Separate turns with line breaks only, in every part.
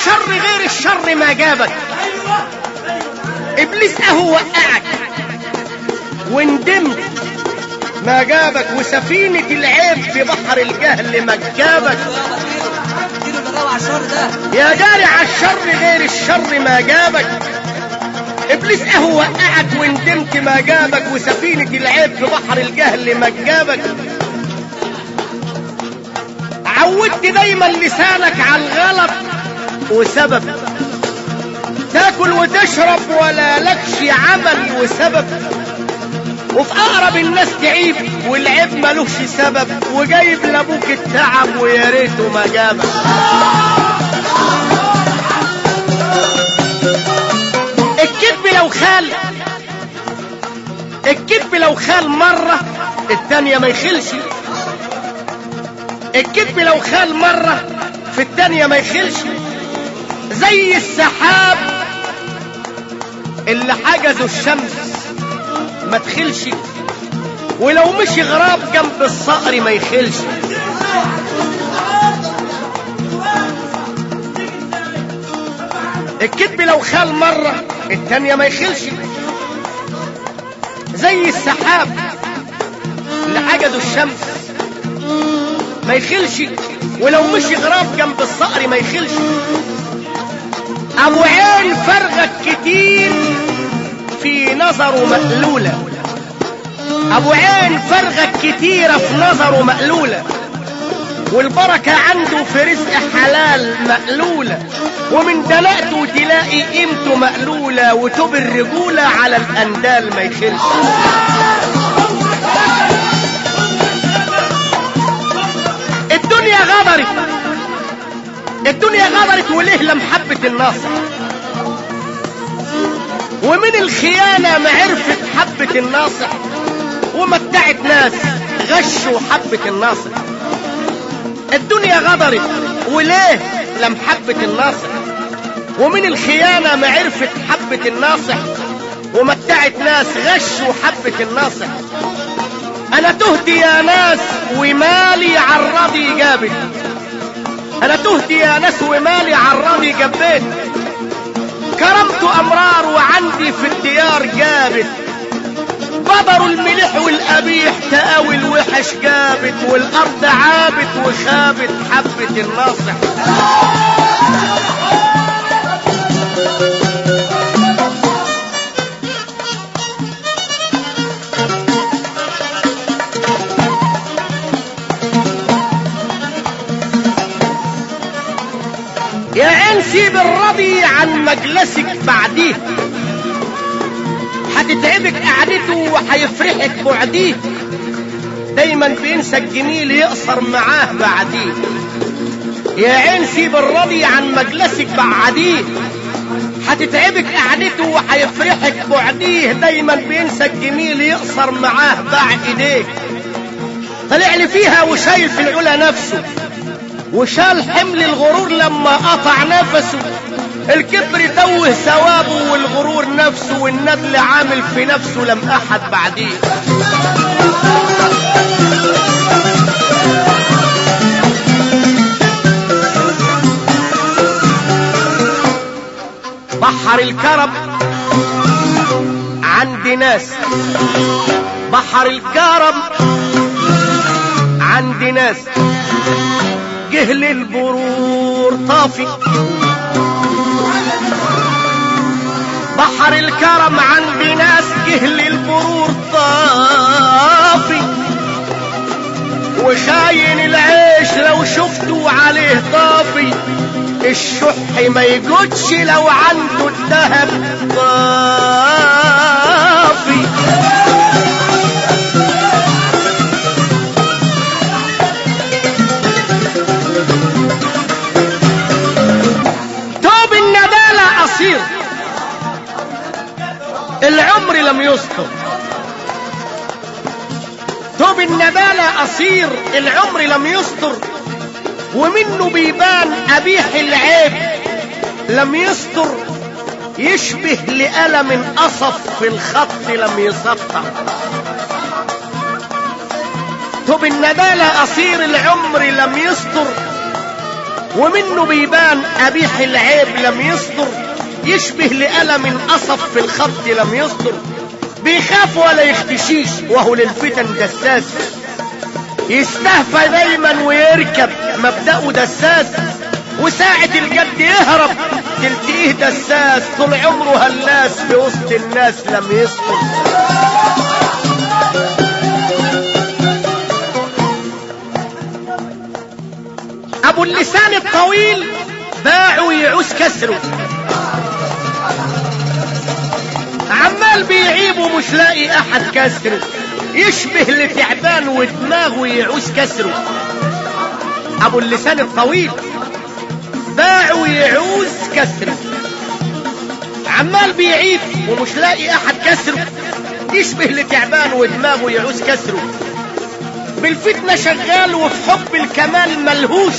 الشر غير الشر ما جابك ابليس اهو وقعك وندمت ما جابك وسفينة العيب في بحر الجهل ما جابك
اديله جربه على الشهر ده
يا جاري على الشر غير الشر ما جابك ابليس اهو وقعك وندمت ما جابك وسفينة العيب في بحر الجهل ما جابك عودت دايما لسانك على الغلط وسبب تاكل وتشرب ولا لكش عمل وسبب وفي اقرب الناس تعيب والعيب ملوش سبب وجايب لابوك التعب ويا ريته ما جابك الكذب لو خال الكذب لو خال مرة التانية ما يخلش الكذب لو خال مرة في التانية ما يخلش زي السحاب اللي حجزوا الشمس ما تخلش ولو مشي غراب جنب الصقر ما يخلش الكذب لو خال مرة التانية ما يخلش زي السحاب اللي حجزوا الشمس ما يخلش ولو مشي غراب جنب الصقر ما يخلش ابو عين فرغت كتير في نظره مقلولة ابو عين فرغت كتيرة في نظره مقلولة والبركة عنده في رزق حلال مقلولة ومن دلقته تلاقي قيمته مقلولة وتوب الرجولة على الأندال ما يخلش الدنيا غدرت الدنيا غدرت وليه لمحبة الناصر ومن الخيانة ما عرفت حبة الناصح ومتعت ناس غشوا حبة الناصح الدنيا غدرت وليه لمحبة الناصح ومن الخيانة ما عرفت حبة الناصح ومتعت ناس غشوا حبة الناصح انا تهت يا ناس ومالي عالراضي جابت انا تهت يا ناس ومالي عالراضي جبيت كرمت امرار وعندي في الديار جابت بدروا الملح والقبيح تقاوي الوحش جابت والارض عابت وخابت حبة الناصح يا عين سيب الرضي عن مجلسك بعديه هتتعبك قعدته وهيفرحك بعديه دايما بينسى الجميل يقصر معاه بعديه يا عين سيب الرضي عن مجلسك بعديه هتتعبك قعدته وهيفرحك بعديه دايما بينسى الجميل يقصر معاه بعد ايديه طلع لي فيها وشايل في العلا نفسه وشال حمل الغرور لما قطع نفسه الكبر توه ثوابه والغرور نفسه والندل عامل في نفسه لم احد بعديه بحر الكرم عند ناس بحر الكرم عند ناس جهل البرور طافي بحر الكرم عند ناس جهل البرور طافي وخاين العيش لو شفتوا عليه طافي الشح ما يجودش لو عنده الذهب طافي توب الندالة قصير العمر لم يسطر توب الندالة قصير العمر لم يسطر ومنه بيبان قبيح العيب لم يسطر يشبه لألم قصف في الخط لم يسطر توب الندالة قصير العمر لم يسطر ومنه بيبان قبيح العيب لم يصدر يشبه لألم قصف في الخط لم يصدر بيخاف ولا يختشيش وهو للفتن دساس يستهفى دايما ويركب مبدأه دساس وساعة الجد يهرب تلتقيه دساس طول عمره هلاس في وسط الناس لم يسقط ابو اللسان الطويل باع ويعوز كسره عمال بيعيب ومش لاقي احد كسره يشبه لتعبان ودماغه يعوز كسره ابو اللسان الطويل باع ويعوز كسره عمال بيعيب ومش لاقي احد كسره يشبه لتعبان ودماغه يعوز كسره بالفتنة شغال وفي حب الكمال ملهوش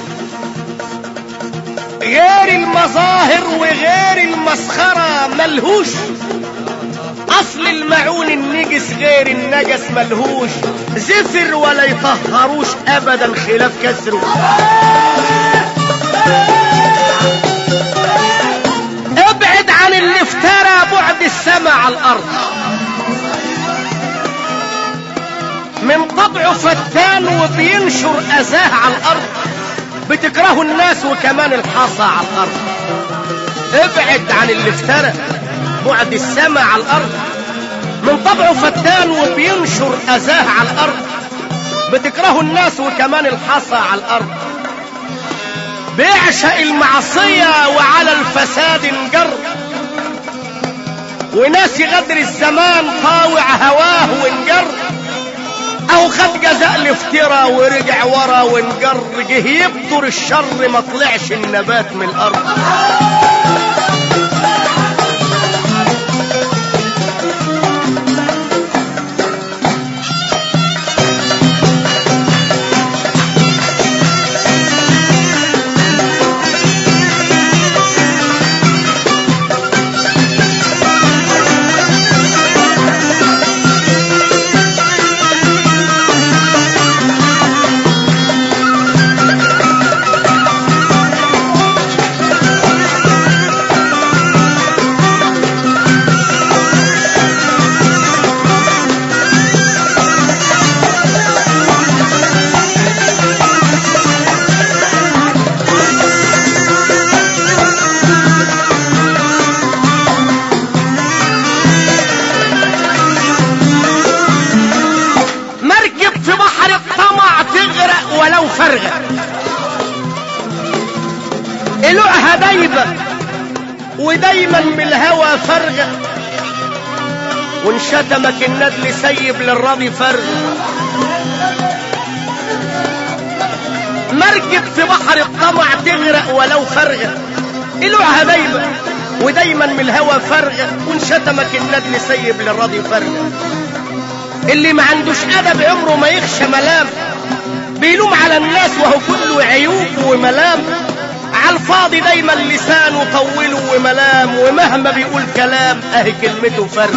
غير المظاهر وغير المسخرة ملهوش اصل المعون النجس غير النجس ملهوش زفر ولا يطهروش ابدا خلاف كسره ابعد عن اللي افترى بعد السماء على الارض من طبعه فتان وبينشر اذاه على الارض بتكرهه الناس وكمان الحاصى على الارض ابعد عن اللي افترى بعد السماء على الارض من طبعه فتان وبينشر اذاه على الارض بتكرهه الناس وكمان الحصى على الارض بيعشق المعصية وعلى الفساد انجر وناسي غدر الزمان طاوع هواه وانجر او خد جزاء الافتراء ورجع ورا وانجر جه يبطر الشر ما طلعش النبات من الارض مركب في بحر الطمع تغرق ولو فرغة قلوعها دايبة ودايما من الهوى فرغة وان شتمك الندل سيب للراضي فرغة مركب في بحر الطمع تغرق ولو فرغة قلوعها دايبة ودايما من الهوى فرغة وان شتمك الندل سيب للراضي فرغة اللي ما عندوش ادب عمره ما يخشى ملام بيلوم على الناس وهو كله عيوب وملام على الفاضي دايما لسانه طوله وملام ومهما بيقول كلام اهي كلمته فرق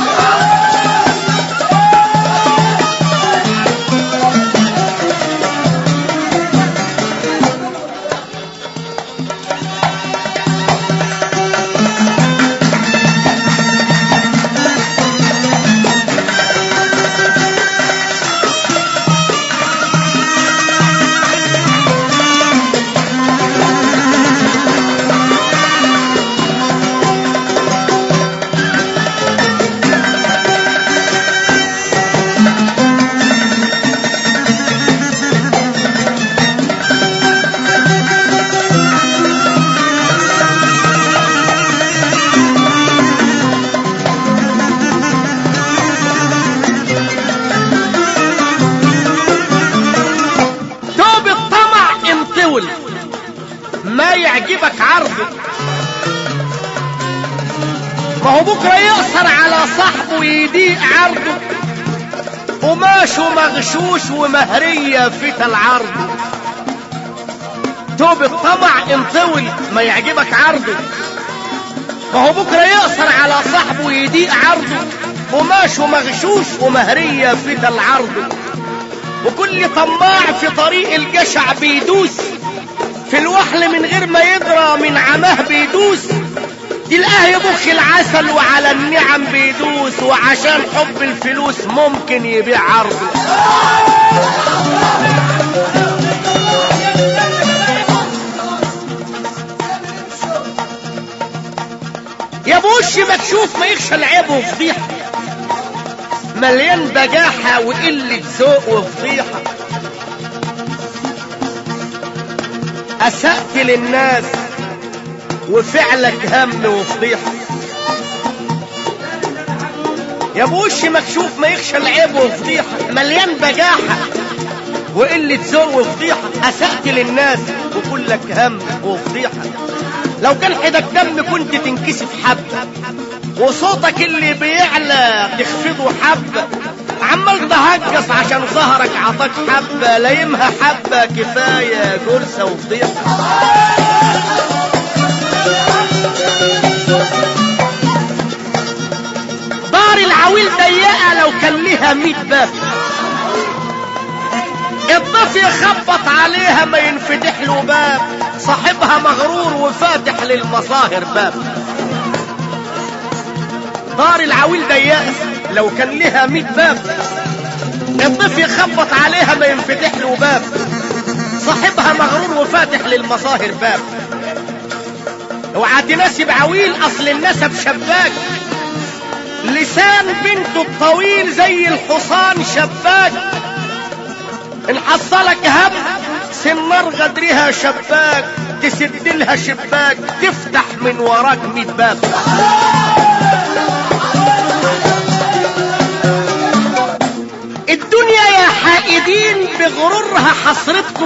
توب الطمع انطول ما يعجبك عرضه ما هو بكره يقصر على صاحبه ويضيق عرضه قماش ومغشوش ومهرية في العرض توب الطمع انطول ما يعجبك عرضه ما هو بكره يقصر على صاحبه ويضيق عرضه قماش ومغشوش ومهرية في العرض وكل طماع في طريق الجشع بيدوس في الوحل من غير ما يدرى من عماه بيدوس تلقاه يبخ العسل وعلى النعم بيدوس وعشان حب الفلوس ممكن يبيع عرضه يا بوش مكشوف ما يخشى العيب وفضيحه مليان بجاحة وقلة ذوق وفضيحة أسأت للناس وفعلك هم وفضيحة يا بوش مكشوف ما يخشى العيب وفضيحة مليان بجاحة وقلة ذوق وفضيحة أسأت للناس وكلك هم وفضيحة لو كان حدك دم كنت تنكسف حبة وصوتك اللي بيعلى تخفضه حبة عمال تهجص عشان ظهرك عطاك حبة لايمها حبة كفاية جرسة وفضيحة دار العويل ضيقة لو كان ليها ميت باب الضيف يخبط عليها ما ينفتح له باب صاحبها مغرور وفاتح للمظاهر باب دار العويل ضيقة لو كان لها ميت باب الضيف يخبط عليها ما ينفتح له باب صاحبها مغرور وفاتح للمظاهر باب اوعى تناسب عويل اصل النسب شباك لسان بنته الطويل زي الحصان شباك ان حصلك هم سنار غدرها شباك تسد لها شباك تفتح من وراك ميت باب الدنيا يا حائدين بغرورها حصرتكم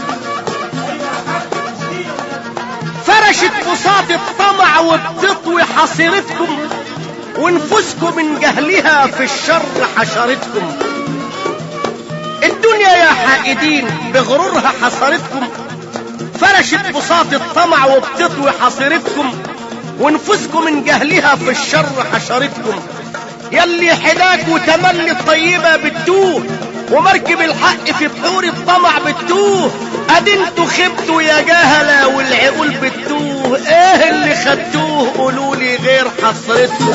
فرشت بساط الطمع وبتطوي حصيرتكم ونفوسكم من جهلها في الشر حشرتكم الدنيا يا حائدين بغرورها حصرتكم فرشت بساط الطمع وبتطوي حصيرتكم ونفوسكم من جهلها في الشر حشرتكم يلي حداك وتملي الطيبة بتوه ومركب الحق في بحور الطمع بتوه ادي انتوا خبتوا يا جهلة والعقول بتوه ايه اللي خدتوه قولولي غير حصرتكم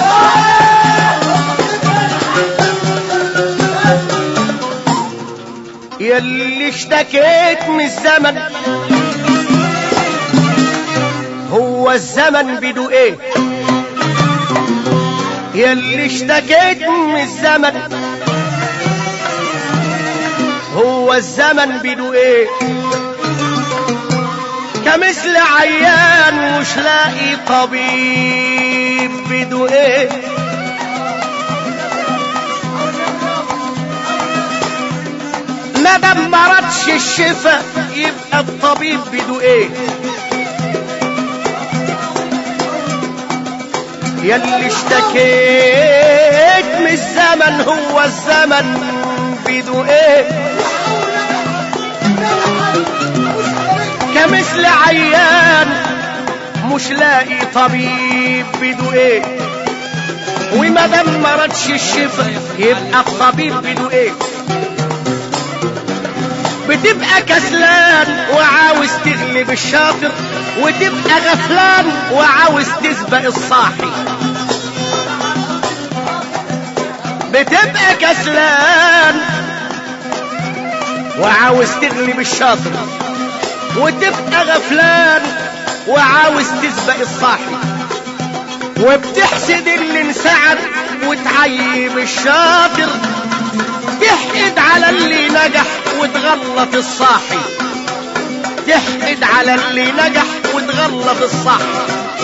يلي اشتكيت من الزمن هو الزمن بدو ايه يلي اشتكيت من الزمن هو الزمن بدو ايه كمثل عيان مش لاقي طبيب بدو ايه ما دام مرضش الشفا يبقى الطبيب بدو ايه يلي اشتكيت من الزمن هو الزمن بدو ايه كمثل عيان مش لاقي طبيب بدو ايه وما دام مرضش الشفا يبقى الطبيب بدو ايه بتبقى كسلان وعاوز تغلب الشاطر وتبقى غفلان وعاوز تسبق الصاحي بتبقى كسلان وعاوز تغلب الشاطر وتبقى غفلان وعاوز تسبق الصاحي وبتحسد اللي انسعد وتعيب الشاطر تحقد على اللي نجح وتغلط الصاحي تحقد على اللي نجح وتغلط الصاحي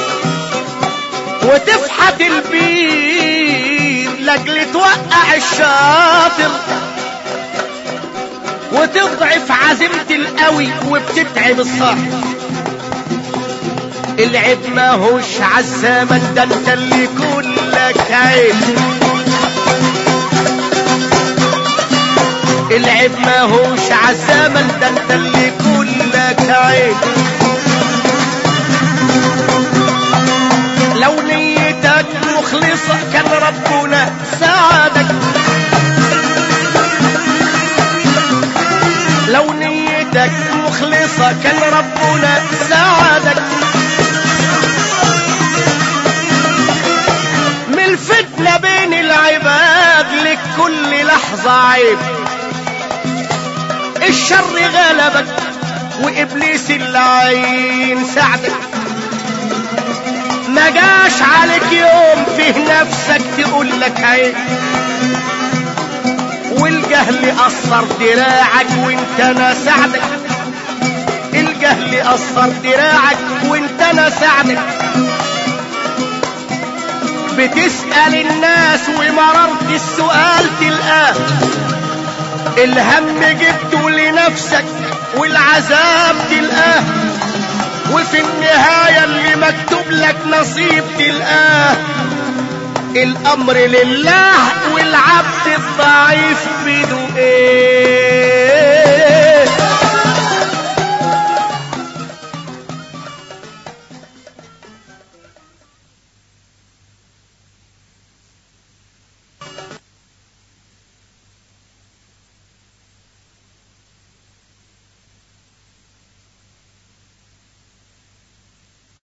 وتفحت البير لاجل توقع الشاطر وتضعف عزيمة القوي وبتتعب الصاحي العيب ما هوش عالزمن ده انت اللي كلك عيب العيب ما هوش عالزمن ده انت اللي كلك عيب لو نيتك مخلصة كان ربنا ساعدك لو نيتك مخلصة كان ربنا عيب الشر غلبك وابليس اللعين ساعدك ما جاش عليك يوم فيه نفسك تقول لك عيب والجهل قصر دراعك وانت انا ساعدك الجهل قصر دراعك وانت انا ساعدك بتسأل الناس ومررت السؤال تلقاه الهم جبته لنفسك والعذاب تلقاه وفي النهاية اللي مكتوب لك نصيب تلقاه الأمر لله والعبد الضعيف